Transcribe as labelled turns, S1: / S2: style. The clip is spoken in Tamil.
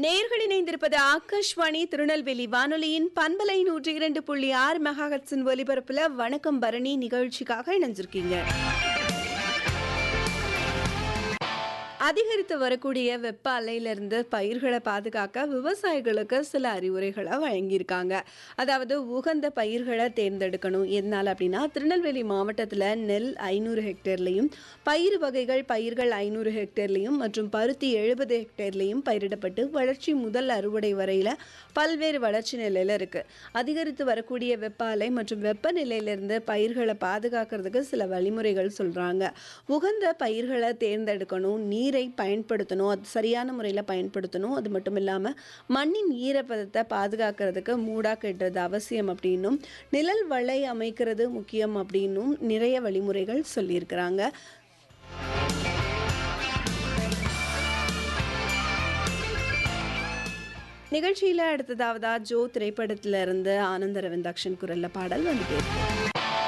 S1: நேர்கள் இணைந்திருப்பது ஆகாஷ்வாணி திருநெல்வேலி வானொலியின் பண்பலை நூற்றி இரண்டு புள்ளி ஆறு மெகாஹட்ஸின் ஒலிபரப்புல வணக்கம் பரணி நிகழ்ச்சிக்காக இணைஞ்சிருக்கீங்க அதிகரித்து வரக்கூடிய வெப்ப அலையிலிருந்து பயிர்களை பாதுகாக்க விவசாயிகளுக்கு சில அறிவுரைகளை வழங்கியிருக்காங்க அதாவது உகந்த பயிர்களை தேர்ந்தெடுக்கணும் எதனால் அப்படின்னா திருநெல்வேலி மாவட்டத்தில் நெல் ஐநூறு ஹெக்டேர்லையும் பயிர் வகைகள் பயிர்கள் ஐநூறு ஹெக்டேர்லையும் மற்றும் பருத்தி எழுபது ஹெக்டேர்லையும் பயிரிடப்பட்டு வளர்ச்சி முதல் அறுவடை வரையில் பல்வேறு வளர்ச்சி நிலையில் இருக்குது அதிகரித்து வரக்கூடிய வெப்ப அலை மற்றும் வெப்பநிலையிலிருந்து பயிர்களை பாதுகாக்கிறதுக்கு சில வழிமுறைகள் சொல்கிறாங்க உகந்த பயிர்களை தேர்ந்தெடுக்கணும் நீரை பயன்படுத்தணும் அது சரியான முறையில் பயன்படுத்தணும் அது மட்டும் இல்லாமல் மண்ணின் ஈரப்பதத்தை பாதுகாக்கிறதுக்கு மூடா கட்டுறது அவசியம் அப்படின்னும் நிழல் வலை அமைக்கிறது முக்கியம் அப்படின்னும் நிறைய வழிமுறைகள் சொல்லியிருக்கிறாங்க நிகழ்ச்சியில் அடுத்ததாவதா ஜோ திரைப்படத்துல இருந்து ஆனந்த ரவிந்தாக்ஷன் குரல்ல பாடல் வந்து கேட்போம்